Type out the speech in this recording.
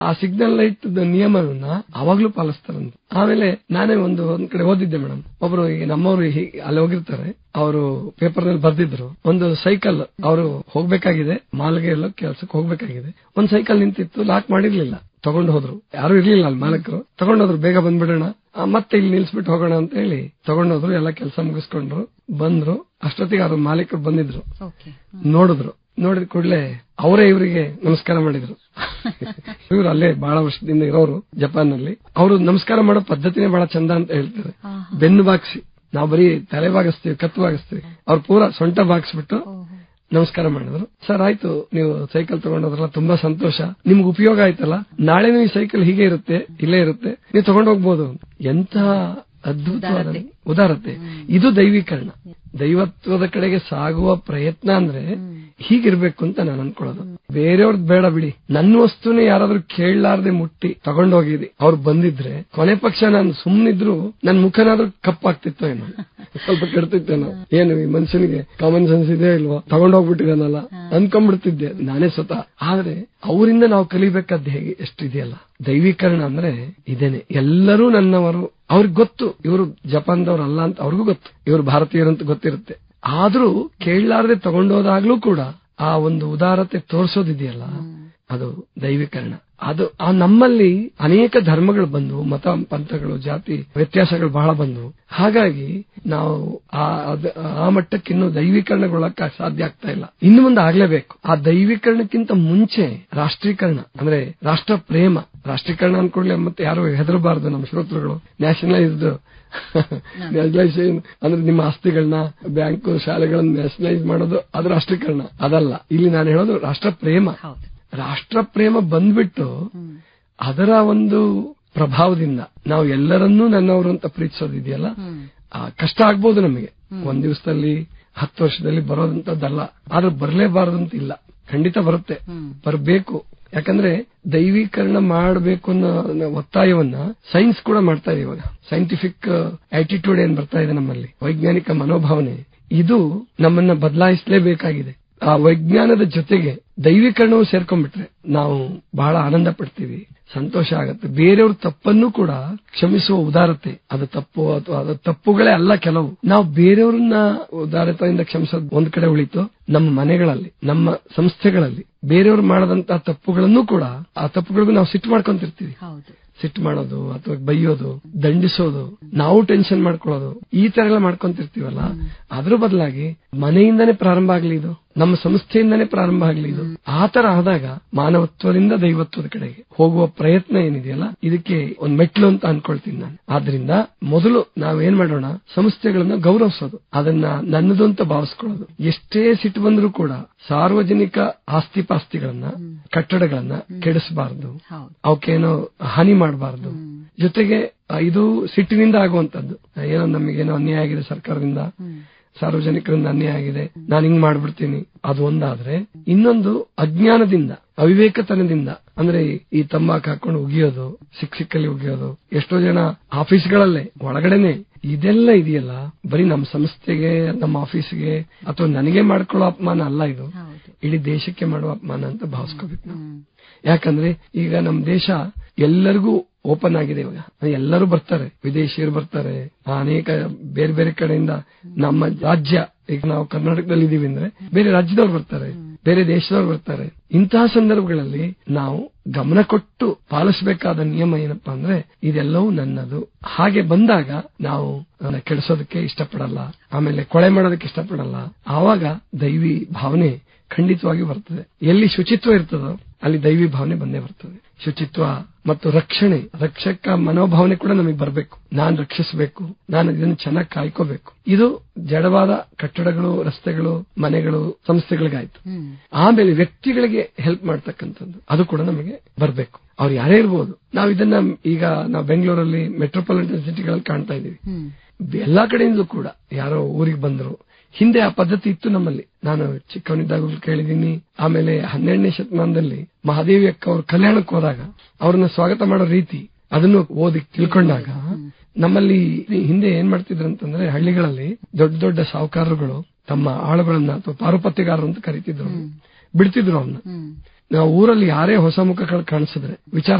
ಆ signal light ನಿಯಮವನ್ನ ಅವಾಗ್ಲೂ ಪಾಲಿಸ್ತಾರಂತೆ ಆಮೇಲೆ ನಾನೇ ಒಂದು ಒಂದ್ ಕಡೆ ಓದಿದ್ದೆ ಮೇಡಮ್ ಒಬ್ರು ಈಗ ನಮ್ಮವರು ಹೀಗೆ ಅಲ್ಲಿ ಹೋಗಿರ್ತಾರೆ ಅವರು ಪೇಪರ್ ನಲ್ಲಿ ಬರ್ದಿದ್ರು ಒಂದು ಸೈಕಲ್ ಅವರು ಹೋಗ್ಬೇಕಾಗಿದೆ ಮಾಲ್ಗೆ ಎಲ್ಲೋ ಕೆಲ್ಸಕ್ಕೆ ಹೋಗ್ಬೇಕಾಗಿದೆ ಒಂದ್ ಸೈಕಲ್ ನಿಂತಿತ್ತು ಲಾಕ್ ಮಾಡಿರ್ಲಿಲ್ಲ ತಗೊಂಡು ಹೋದ್ರು ಯಾರು ಇರ್ಲಿಲ್ಲ ಅಲ್ಲಿ ಮಾಲಕರು ತಗೊಂಡೋದ್ರು ಬೇಗ ಬಂದ್ಬಿಡೋಣ ಆ, ಮತ್ತೆ ಇಲ್ಲಿ ನಿಲ್ಸ್ಬಿಟ್ಟು ಹೋಗೋಣ ಅಂತ ಹೇಳಿ ತಗೊಂಡೋದ್ರು ಎಲ್ಲ ಕೆಲಸ ಮುಗಿಸ್ಕೊಂಡ್ರು ಬಂದ್ರು ಅಷ್ಟೊತ್ತಿಗೆ ಅವ್ರ ಮಾಲೀಕರು ಬಂದಿದ್ರು ಓಕೆ ನೋಡಿದ್ರು ನೋಡಿದ ಕೂಡಲೇ ಅವರೇ ಇವರಿಗೆ ನಮಸ್ಕಾರ ಮಾಡಿದ್ರು ಇವರು ಅಲ್ಲೇ ಬಹಳ ವರ್ಷದಿಂದ ಇರೋರು ಜಪಾನ್ ನಲ್ಲಿ ಅವರು ನಮಸ್ಕಾರ ಮಾಡೋ ಪದ್ಧತಿನೇ ಬಹಳ ಚಂದ ಅಂತ ಹೇಳ್ತಾರೆ ಬೆನ್ನು ಬಾಗಿಸಿ ನಾವು ಬರೀ ತಲೆ ಬಾಗಿಸ್ತೀವಿ ಕತ್ತು ಬಾಗಿಸ್ತೀವಿ ಅವ್ರು ಪೂರಾ ಸೊಂಟ ಬಾಗಿಸ್ಬಿಟ್ಟು ನಮಸ್ಕಾರ ಮಾಡಿದ್ರು ಸರ್ ಆಯ್ತು ನೀವು ಸೈಕಲ್ ತಗೊಂಡೋದ್ರಲ್ಲ ತುಂಬಾ ಸಂತೋಷ ನಿಮ್ಗೆ ಉಪಯೋಗ ಆಯ್ತಲ್ಲ ನಾಳೆನೂ ಈ ಸೈಕಲ್ ಹೀಗೆ ಇರುತ್ತೆ ಇಲ್ಲೇ ಇರುತ್ತೆ ನೀವು ತಗೊಂಡೋಗ್ಬೋದು ಎಂತ ಅದ್ಭುತವಾದ ಉದಾರತೆ ಇದು ದೈವೀಕರಣ ದೈವತ್ವದ ಕಡೆಗೆ ಸಾಗುವ ಪ್ರಯತ್ನ ಅಂದ್ರೆ ಹೀಗಿರ್ಬೇಕು ಅಂತ ನಾನು ಅನ್ಕೊಳ್ಳೋದು ಬೇರೆಯವ್ರದ್ ಬೇಡ ಬಿಡಿ ನನ್ನ ವಸ್ತುನೇ ಯಾರಾದ್ರೂ ಕೇಳಲಾರ್ದೆ ಮುಟ್ಟಿ ತಗೊಂಡೋಗಿದಿ ಅವ್ರು ಬಂದಿದ್ರೆ ಕೊನೆ ಪಕ್ಷ ನಾನು ಸುಮ್ಮನಿದ್ರು ನನ್ ಮುಖನಾದ್ರೂ ಕಪ್ಪಾಗ್ತಿತ್ತೋ ಏನೋ ಸ್ವಲ್ಪ ಕೆಡ್ತಿತ್ತೇನೋ ಏನು ಈ ಮನುಷ್ಯನಿಗೆ ಕಾಮನ್ ಸೆನ್ಸ್ ಇದೆ ಇಲ್ವಾ ತಗೊಂಡೋಗ್ಬಿಟ್ಟಿದಾನಲ್ಲ ಅನ್ಕೊಂಡ್ಬಿಡ್ತಿದ್ದೆ ನಾನೇ ಸ್ವತಃ ಆದ್ರೆ ಅವರಿಂದ ನಾವು ಕಲಿಬೇಕಾದ್ ಹೇಗೆ ಎಷ್ಟಿದೆಯಲ್ಲ ದೈವೀಕರಣ ಅಂದ್ರೆ ಇದೇನೆ ಎಲ್ಲರೂ ನನ್ನವರು ಅವ್ರಿಗೆ ಗೊತ್ತು ಇವರು ಜಪಾನ್ದವ್ರು ಅಲ್ಲ ಅಂತ ಅವ್ರಿಗೂ ಗೊತ್ತು ಇವರು ಭಾರತೀಯರು ಅಂತ ಗೊತ್ತಿರುತ್ತೆ ಆದ್ರೂ ಕೇಳಲಾರದೆ ತಗೊಂಡೋದಾಗ್ಲೂ ಕೂಡ ಆ ಒಂದು ಉದಾರತೆ ತೋರಿಸೋದಿದೆಯಲ್ಲ ಅದು ದೈವೀಕರಣ ಅದು ಆ ನಮ್ಮಲ್ಲಿ ಅನೇಕ ಧರ್ಮಗಳು ಬಂದವು ಮತ ಪಂಥಗಳು ಜಾತಿ ವ್ಯತ್ಯಾಸಗಳು ಬಹಳ ಬಂದವು ಹಾಗಾಗಿ ನಾವು ಆ ಅದ್- ಆ ಮಟ್ಟಕ್ಕೆ ಇನ್ನು ದೈವೀಕರಣಗೊಳ್ಳಕ್ಕೆ ಸಾಧ್ಯ ಆಗ್ತಾ ಇಲ್ಲ ಇನ್ನು ಮುಂದೆ ಆಗ್ಲೇಬೇಕು ಆ ದೈವೀಕರಣಕ್ಕಿಂತ ಮುಂಚೆ ರಾಷ್ಟ್ರೀಕರಣ ಅಂದ್ರೆ ರಾಷ್ಟ್ರ ಪ್ರೇಮ ರಾಷ್ಟ್ರೀಕರಣ ಅನ್ಕೊಳ್ಳಿ ಮತ್ತೆ ಯಾರು ಹೆದರಬಾರದು ನಮ್ಮ ಶ್ರೋತೃಗಳು ನ್ಯಾಷನಲೈಸ್ಡ್ ನ್ಯಾಷನಲೈಸೇಷನ್ ಅಂದ್ರೆ ನಿಮ್ಮ ಆಸ್ತಿಗಳನ್ನ ಬ್ಯಾಂಕ್ ಶಾಲೆಗಳನ್ನ ನ್ಯಾಷನಲೈಸ್ ಮಾಡೋದು ಅದು ರಾಷ್ಟ್ರೀಕರಣ ಅದಲ್ಲ ಇಲ್ಲಿ ನಾನು ಹೇಳೋದು ರಾಷ್ಟ್ರ ಪ್ರೇಮ ಹೌದು ರಾಷ್ಟ್ರ ಪ್ರೇಮ ಬಂದ್ಬಿಟ್ಟು ಅದರ ಒಂದು ಪ್ರಭಾವದಿಂದ ನಾವು ಎಲ್ಲರನ್ನೂ ನನ್ನವರು ಅಂತ ಪ್ರೀತಿಸೋದಿದೆಯಲ್ಲ ಆ, ಕಷ್ಟ ಆಗ್ಬೋದು ನಮಗೆ ಒಂದ್ ದಿವಸದಲ್ಲಿ ಹತ್ತು ವರ್ಷದಲ್ಲಿ ಬರೋದಂತದ್ದಲ್ಲ ಆದ್ರೆ ಬರಲೇಬಾರದು ಅಂತ ಇಲ್ಲ ಖಂಡಿತ ಬರುತ್ತೆ ಬರಬೇಕು ಯಾಕಂದ್ರೆ ದೈವೀಕರಣ ಮಾಡಬೇಕು ಅನ್ನೋ ಅನ್ನೋ ಒತ್ತಾಯವನ್ನ ಸೈನ್ಸ್ ಕೂಡ ಮಾಡ್ತಾ ಇದೆ ಇವಾಗ ಸೈಂಟಿಫಿಕ್ ಆಟಿಟ್ಯೂಡ್ ಏನ್ ಬರ್ತಾ ಇದೆ ನಮ್ಮಲ್ಲಿ ವೈಜ್ಞಾನಿಕ ಮನೋಭಾವನೆ ಇದು ನಮ್ಮನ್ನ ಬದಲಾಯಿಸಲೇಬೇಕಾಗಿದೆ ಆ ವೈಜ್ಞಾನದ ಜೊತೆಗೆ ದೈವೀಕರಣವು ಸೇರ್ಕೊಂಡ್ಬಿಟ್ರೆ ನಾವು ಬಹಳ ಆನಂದ ಪಡ್ತೀವಿ ಸಂತೋಷ ಆಗತ್ತೆ ಬೇರೆಯವ್ರ ತಪ್ಪನ್ನು ಕೂಡ ಕ್ಷಮಿಸುವ ಉದಾರತೆ ಅದು ತಪ್ಪು ಅಥವಾ ಅದು ತಪ್ಪುಗಳೇ ಅಲ್ಲ ಕೆಲವು ನಾವು ಬೇರೆಯವ್ರನ್ನ ಉದಾರತೆಯಿಂದ ಕ್ಷಮಿಸೋದು ಒಂದ್ ಕಡೆ ಉಳಿತು ನಮ್ಮ ಮನೆಗಳಲ್ಲಿ ನಮ್ಮ ಸಂಸ್ಥೆಗಳಲ್ಲಿ ಬೇರೆಯವ್ರು ಮಾಡದಂತಹ ತಪ್ಪುಗಳನ್ನು ಕೂಡ ಆ ತಪ್ಪುಗಳಿಗೂ ನಾವು ಸಿಟ್ಟು ಮಾಡ್ಕೊಂತಿರ್ತೀವಿ ಹೌದು ಸಿಟ್ಟು ಮಾಡೋದು ಅಥವಾ ಬೈಯೋದು ದಂಡಿಸೋದು ನಾವು ಟೆನ್ಷನ್ ಮಾಡ್ಕೊಳ್ಳೋದು ಈ ತರ ಎಲ್ಲ ಮಾಡ್ಕೊಂತಿರ್ತೀವಲ್ಲ ಅದ್ರ ಬದಲಾಗಿ ಮನೆಯಿಂದನೇ ಪ್ರಾರಂಭ ಆಗ್ಲಿ ಇದು ನಮ್ಮ ಸಂಸ್ಥೆಯಿಂದನೇ ಪ್ರಾರಂಭ ಆಗ್ಲಿ ಇದು ಆ ತರ ಆದಾಗ ಮಾನವತ್ವದಿಂದ ದೈವತ್ವದ ಕಡೆಗೆ ಹೋಗುವ ಪ್ರಯತ್ನ ಏನಿದೆಯಲ್ಲ ಇದಕ್ಕೆ ಒಂದ್ ಮೆಟ್ಲು ಅಂತ ಅನ್ಕೊಳ್ತೀನಿ ನಾನು ಆದ್ರಿಂದ ಮೊದಲು ನಾವೇನ್ ಮಾಡೋಣ ಸಂಸ್ಥೆಗಳನ್ನ ಗೌರವಿಸೋದು ಅದನ್ನ ನನ್ನದು ಅಂತ ಭಾವಿಸ್ಕೊಳ್ಳೋದು ಎಷ್ಟೇ ಸಿಟ್ಟು ಬಂದ್ರೂ ಕೂಡ ಸಾರ್ವಜನಿಕ ಆಸ್ತಿ ಪಾಸ್ತಿಗಳನ್ನ ಕಟ್ಟಡಗಳನ್ನ ಕೆಡಿಸಬಾರದು ಹೌದು ಅವಕ್ಕೇನೋ ಹಾನಿ ಮಾಡಬಾರದು ಜೊತೆಗೆ ಆ, ಇದು ಸಿಟ್ಟಿನಿಂದ ಆಗುವಂತದ್ದು ಏನೋ ನಮಗೇನೋ ಅನ್ಯಾಯ ಆಗಿದೆ ಸರ್ಕಾರದಿಂದ ಸಾರ್ವಜನಿಕರಿಂದ ಅನ್ಯಾಯ ಆಗಿದೆ ನಾನು ಹಿಂಗ್ ಮಾಡ್ಬಿಡ್ತೀನಿ ಅದು ಒಂದಾದ್ರೆ ಇನ್ನೊಂದು ಅಜ್ಞಾನದಿಂದ ಅವಿವೇಕತನದಿಂದ ಅಂದ್ರೆ ಈ ತಂಬಾಕು ಹಾಕೊಂಡು ಉಗಿಯೋದು ಸಿಕ್ ಸಿಕ್ಕಲ್ಲಿ ಉಗಿಯೋದು ಎಷ್ಟೋ ಜನ ಆಫೀಸ್ಗಳಲ್ಲೇ ಒಳಗಡೆನೆ ಇದೆಲ್ಲ ಇದೆಯಲ್ಲ ಬರೀ ನಮ್ಮ ಸಂಸ್ಥೆಗೆ ನಮ್ಮ ಆಫೀಸ್ಗೆ ಅಥವಾ ನನಗೆ ಮಾಡ್ಕೊಳ್ಳೋ ಅಪಮಾನ ಅಲ್ಲ ಇದು ಹೌದು ಇಡೀ ದೇಶಕ್ಕೆ ಮಾಡುವ ಅಪಮಾನ ಅಂತ ಭಾವಿಸ್ಕೋಬೇಕು ನಾವು ಹ್ಮ್ ಯಾಕಂದ್ರೆ ಈಗ ನಮ್ಮ ದೇಶ ಎಲ್ಲರಿಗೂ ಓಪನ್ ಆಗಿದೆ ಇವಾಗ ಎಲ್ಲರೂ ಬರ್ತಾರೆ ವಿದೇಶಿಯರು ಬರ್ತಾರೆ ಅನೇಕ ಬೇರೆ ಬೇರೆ ಕಡೆಯಿಂದ ನಮ್ಮ ರಾಜ್ಯ ಈಗ ನಾವು ಕರ್ನಾಟಕದಲ್ಲಿ ಇದೀವಿ ಅಂದ್ರೆ ಬೇರೆ ರಾಜ್ಯದವ್ರು ಬರ್ತಾರೆ ಬೇರೆ ದೇಶದವ್ರು ಬರ್ತಾರೆ ಇಂತಹ ಸಂದರ್ಭಗಳಲ್ಲಿ ನಾವು ಗಮನ ಕೊಟ್ಟು ಪಾಲಿಸಬೇಕಾದ ನಿಯಮ ಏನಪ್ಪಾ ಅಂದ್ರೆ ಇದೆಲ್ಲವೂ ನನ್ನದು ಹಾಗೆ ಬಂದಾಗ ನಾವು ಅದನ್ನ ಕೆಡಿಸೋದಕ್ಕೆ ಇಷ್ಟಪಡಲ್ಲ ಆಮೇಲೆ ಕೊಳೆ ಮಾಡೋದಕ್ಕೆ ಇಷ್ಟಪಡಲ್ಲ ಆವಾಗ ದೈವಿ ಭಾವನೆ ಖಂಡಿತವಾಗಿ ಬರ್ತದೆ ಎಲ್ಲಿ ಶುಚಿತ್ವ ಇರ್ತದೋ ಅಲ್ಲಿ ದೈವಿ ಭಾವನೆ ಬಂದೇ ಬರ್ತದೆ ಶುಚಿತ್ವ ಮತ್ತು ರಕ್ಷಣೆ ರಕ್ಷಕ ಮನೋಭಾವನೆ ಕೂಡ ನಮಗೆ ಬರಬೇಕು ನಾನ್ ರಕ್ಷಿಸಬೇಕು ನಾನು ಇದನ್ನು ಚೆನ್ನಾಗಿ ಕಾಯ್ಕೋಬೇಕು ಇದು ಜಡವಾದ ಕಟ್ಟಡಗಳು ರಸ್ತೆಗಳು ಮನೆಗಳು ಸಂಸ್ಥೆಗಳಿಗಾಯ್ತು ಹ್ಮ್ ಆಮೇಲೆ ವ್ಯಕ್ತಿಗಳಿಗೆ ಹೆಲ್ಪ್ ಮಾಡ್ತಕ್ಕಂಥದ್ದು ಅದು ಕೂಡ ನಮಗೆ ಬರಬೇಕು ಅವ್ರು ಯಾರೇ ಇರ್ಬೋದು ನಾವು ಇದನ್ನ ಈಗ ನಾವು ಬೆಂಗಳೂರಲ್ಲಿ ಮೆಟ್ರೋಪಾಲಿಟನ್ ಸಿಟಿಗಳಲ್ಲಿ ಕಾಣ್ತಾ ಇದೀವಿ ಹ್ಮ್ ಎಲ್ಲಾ ಕಡೆಯಿಂದಲೂ ಕೂಡ ಯಾರೋ ಊರಿಗೆ ಬಂದ್ರು ಹಿಂದೆ ಆ ಪದ್ಧತಿ ಇತ್ತು ನಮ್ಮಲ್ಲಿ ನಾನು ಚಿಕ್ಕವನಿದ್ದಾಗಲೂ ಕೇಳಿದೀನಿ ಆಮೇಲೆ ಹನ್ನೆರಡನೇ ಶತಮಾನದಲ್ಲಿ ಮಹಾದೇವಿ ಅಕ್ಕ ಅವ್ರ ಕಲ್ಯಾಣಕ್ಕೆ ಹೋದಾಗ ಅವ್ರನ್ನ ಸ್ವಾಗತ ಮಾಡೋ ರೀತಿ ಅದನ್ನು ಓದಿ ತಿಳ್ಕೊಂಡಾಗ ನಮ್ಮಲ್ಲಿ ಹಿಂದೆ ಏನ್ ಮಾಡ್ತಿದ್ರು ಅಂತಂದ್ರೆ ಹಳ್ಳಿಗಳಲ್ಲಿ ದೊಡ್ಡ ದೊಡ್ಡ ಸಾಹುಕಾರರುಗಳು ತಮ್ಮ ಆಳುಗಳನ್ನ ಅಥವಾ ಪಾರುಪತ್ಯಗಾರರು ಅಂತ ಕರೀತಿದ್ರು ಬಿಡ್ತಿದ್ರು ಅವನ್ನ ಹ್ಮ್ ನಾವು ಊರಲ್ಲಿ ಯಾರೇ ಹೊಸ ಮುಖಗಳು ಕಾಣಿಸಿದ್ರೆ ವಿಚಾರ